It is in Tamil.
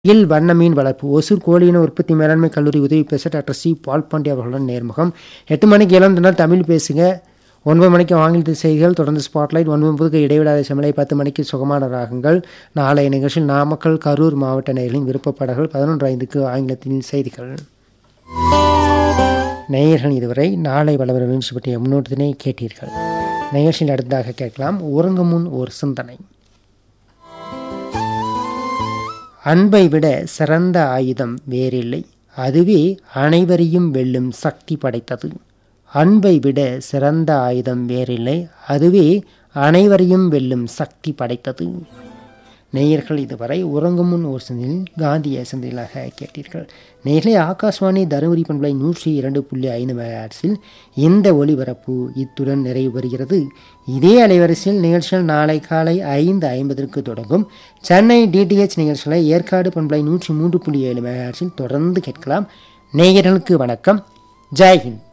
இல் வண்ண மீன் வளர்ப்பு ஒசூர் கோழியின உற்பத்தி மேலாண்மை கல்லூரி உதவி பேச டாக்டர் சி பால் பாண்டி அவர்களுடன் நேர்முகம் எட்டு மணிக்கு இளம் நாள் தமிழ் பேசுங்க ஒன்பது மணிக்கு ஆங்கிலத்தில் செய்திகள் தொடர்ந்து ஸ்பாட்லைட் ஒன்பது முப்பதுக்கு இடைவிடாத செமலை பத்து மணிக்கு சுகமான ராகங்கள் நாளைய நிகழ்ச்சியில் நாமக்கல் கரூர் மாவட்ட நேயர்களின் விருப்பப்பாடல்கள் பதினொன்று ஐந்துக்கு ஆங்கிலத்தில் செய்திகள் நேயர்கள் இதுவரை நாளை வளவர நிகழ்ச்சி பற்றிய முன்னோட்டத்தினை கேட்டீர்கள் நிகழ்ச்சியில் அடுத்ததாக கேட்கலாம் உறங்கும் முன் ஒரு சிந்தனை அன்பை விட சிறந்த ஆயுதம் வேறில்லை அதுவே அனைவரையும் வெல்லும் சக்தி படைத்தது அன்பை விட சிறந்த ஆயுதம் வேறில்லை அதுவே அனைவரையும் வெல்லும் சக்தி படைத்தது நேயர்கள் இதுவரை உறங்கும் முன் ஒரு சிந்தனையில் காந்திய சிந்தனைகளாக கேட்டீர்கள் நேயர்களே ஆகாஷ்வாணி தருமபுரி பண்பலை நூற்றி இரண்டு புள்ளி ஐந்து மெகாட்ஸில் இந்த ஒளிபரப்பு இத்துடன் நிறைவு பெறுகிறது இதே அலைவரிசையில் நிகழ்ச்சிகள் நாளை காலை ஐந்து ஐம்பதற்கு தொடங்கும் சென்னை டிடிஹெச் நிகழ்ச்சிகளை ஏற்காடு பண்பலை நூற்றி மூன்று புள்ளி ஏழு மெகாட்ஸில் தொடர்ந்து கேட்கலாம் நேயர்களுக்கு வணக்கம் ஜெய்ஹிந்த்